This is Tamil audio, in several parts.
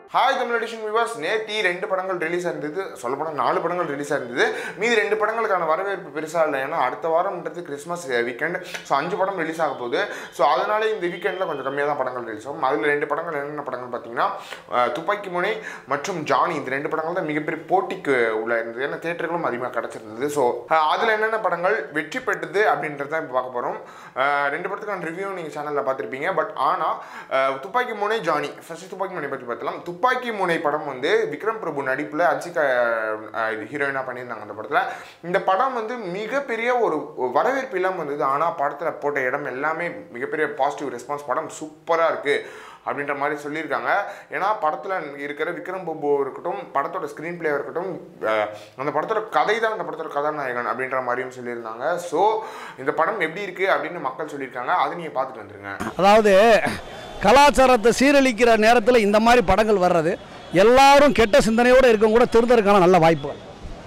ஹாய் தமிழ் எடிஷன் வியூவர்ஸ் நேத்தி ரெண்டு படங்கள் ரிலீஸ் ஆயிருந்தது சொல்லப்போனால் நாலு படங்கள் ரிலீஸ் ஆயிருந்தது மீதி ரெண்டு படங்களுக்கான வரவேற்பு பெருசாக இல்லை ஏன்னா அடுத்த வாரம்ன்றது கிறிஸ்மஸ் வீக்கெண்ட் ஸோ அஞ்சு படம் ரிலீஸ் ஆக போகுது ஸோ அதனால இந்த வீக்கெண்டில் கொஞ்சம் கம்மியாக தான் படங்கள் ரிலீஸ் ஆகும் அதில் ரெண்டு படங்கள் என்னென்ன படங்கள் பார்த்தீங்கன்னா அஹ், துப்பாக்கி முனை மற்றும் ஜானி இந்த ரெண்டு படங்கள் தான் மிகப்பெரிய போட்டிக்கு உள்ள இருந்தது ஏன்னா தேட்டர்களும் அதிகமாக கிடச்சிருந்தது ஸோ அதில் என்னென்ன படங்கள் வெற்றி பெற்றது அப்படின்றத இப்போ பார்க்க போகிறோம் ரெண்டு படத்துக்கான ரிவ்யூ நீங்கள் சேனலில் பார்த்துருப்பீங்க பட் ஆனால் துப்பாக்கி முனை ஜானி ஃபர்ஸ்ட் துப்பாக்கி முனை பற்றி பார்த்தலாம் துப்பாக்கி முனை படம் வந்து விக்ரம் பிரபு நடிப்பில் அன்சிகா ஹீரோயினாக பண்ணியிருந்தாங்க அந்த படத்தில் இந்த படம் வந்து மிகப்பெரிய ஒரு வரவேற்பு இல்லாமல் வந்தது ஆனால் படத்தில் போட்ட இடம் எல்லாமே மிகப்பெரிய பாசிட்டிவ் ரெஸ்பான்ஸ் படம் சூப்பராக இருக்குது அப்படின்ற மாதிரி சொல்லியிருக்காங்க ஏன்னா படத்தில் இருக்கிற விக்ரம் பிரபு இருக்கட்டும் படத்தோட ஸ்க்ரீன் பிளே இருக்கட்டும் அஹ், அந்த படத்தோட கதை தான் அந்த படத்தோட கதாநாயகன் அப்படின்ற மாதிரியும் சொல்லியிருந்தாங்க ஸோ இந்த படம் எப்படி இருக்குது அப்படின்னு மக்கள் சொல்லியிருக்காங்க அதை நீங்கள் பார்த்துட்டு வந்துருங்க அதாவது கலாச்சாரத்தை சீரழிக்கிற நேரத்தில் இந்த மாதிரி படங்கள் வர்றது எல்லாரும் கெட்ட சிந்தனையோடு இருக்கவங்க கூட திருந்தறதுக்கான நல்ல வாய்ப்புகள்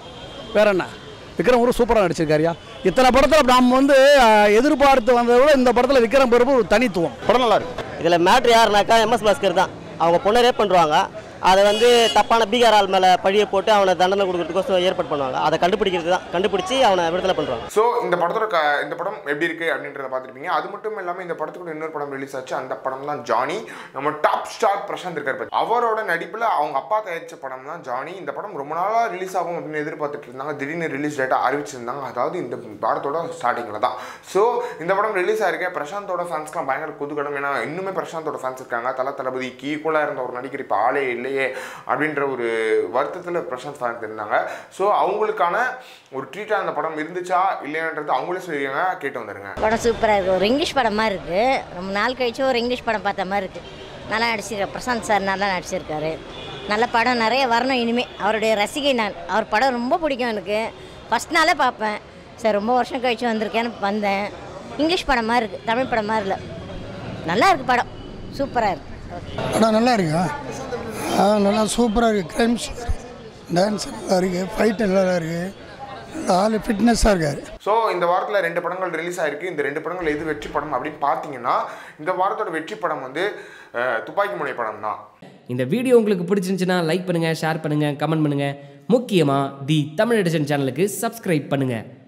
வேற என்ன விக்ரம் கூட சூப்பராக நடிச்சிருக்காருயா இத்தனை படத்தில் நாம் வந்து அஹ், எதிர்பார்த்து வந்ததை விட இந்த படத்தில் விக்ரம் பிரபு ஒரு தனித்துவம் படம் நல்லா இருக்கு இதில் மேட்ரு யாருனாக்கா எம்எஸ் பாஸ்கர் தான் அவங்க பொண்ணை ரேப் பண்ணுறாங்க அதை வந்து தப்பான பீகார் ஆள் மேலே பழியை போட்டு அவனை தண்டனை கொடுக்கறதுக்கோசம் ஏற்பாடு பண்ணுவாங்க அதை கண்டுபிடிக்கிறது தான் கண்டுபிடிச்சி அவனை விடுதலை பண்ணுறாங்க ஸோ இந்த படத்தோட க இந்த படம் எப்படி இருக்கு அப்படின்றத பார்த்துருப்பீங்க அது மட்டும் இல்லாமல் இந்த படத்துக்கு இன்னொரு படம் ரிலீஸ் ஆச்சு அந்த படம் தான் ஜானி நம்ம டாப் ஸ்டார் பிரசாந்த் இருக்கார் பாரு. அவரோட நடிப்பில் அவங்க அப்பா தயாரிச்ச படம் தான் ஜானி இந்த படம் ரொம்ப நாளாக ரிலீஸ் ஆகும் அப்படின்னு எதிர்பார்த்துட்டு இருந்தாங்க திடீர்னு ரிலீஸ் டேட்டா அறிவிச்சிருந்தாங்க அதாவது இந்த வாரத்தோட ஸ்டார்டிங்கில் தான் ஸோ இந்த படம் ரிலீஸ் ஆயிருக்கேன் பிரசாந்தோட ஃபேன்ஸ்க்குலாம் பயங்கர குதூகலம் ஏன்னா இன்னுமே பிரசாந்தோட ஃபேன்ஸ் இருக்காங்க தல தளபதிக்கு ஈக்குவலாக இருந்த ஒரு நடிகர் இப்போ ஆளே இல்லையே அப்படின்ற ஒரு வருத்தத்தில் பிரசாந்த் ஃபேன்ஸ் இருந்தாங்க ஸோ அவங்களுக்கான ஒரு ட்ரீட்டாக அந்த படம் இருந்துச்சா இல்லையான்றது அவங்களே சொல்லிடுங்க கேட்டு வந்துருங்க படம் சூப்பராக இருக்குது ஒரு இங்கிலீஷ் படம் மாதிரி இருக்குது ரொம்ப நாள் கழிச்சு ஒரு இங்கிலீஷ் படம் பார்த்த மாதிரி இருக்குது நல்லா நடிச்சிருக்காரு பிரசாந்த் சார் நல்லா நடிச்சிருக்காரு நல்ல படம் நிறைய வரணும் இனிமேல் அவருடைய ரசிகை நான் அவர் படம் ரொம்ப பிடிக்கும் எனக்கு ஃபஸ்ட் நாளே பார்ப்பேன் சரி ரொம்ப வருஷம் கழிச்சு வந்திருக்கேன்னு வந்தேன் இங்கிலீஷ் படம் மாதிரி இருக்குது தமிழ் படம் மாதிரி இல்லை நல்லா இருக்குது படம் சூப்பராக இருக்குது படம் நல்லா இருக்கு ஆ நல்லா சூப்பராக இருக்குது க்ரைம்ஸ் டான்ஸ் நல்லா இருக்குது ஃபைட்டு நல்லா இருக்குது நல்லா ஆள் ஃபிட்னஸாக இருக்கார் ஸோ இந்த வாரத்தில் ரெண்டு படங்கள் ரிலீஸ் ஆயிருக்கு இந்த ரெண்டு படங்கள் எது வெற்றி படம் அப்படின்னு பார்த்தீங்கன்னா இந்த வாரத்தோட வெற்றி படம் வந்து அஹ், துப்பாக்கி முனை படம் தான் இந்த வீடியோ உங்களுக்கு பிடிச்சிருந்துச்சுன்னா லைக் பண்ணுங்கள் ஷேர் பண்ணுங்கள் கமெண்ட் பண்ணுங்கள் முக்கியமாக தி தமிழ் எடிஷன் சேனலுக்கு சப்ஸ்கிரைப் பண்ணுங்கள்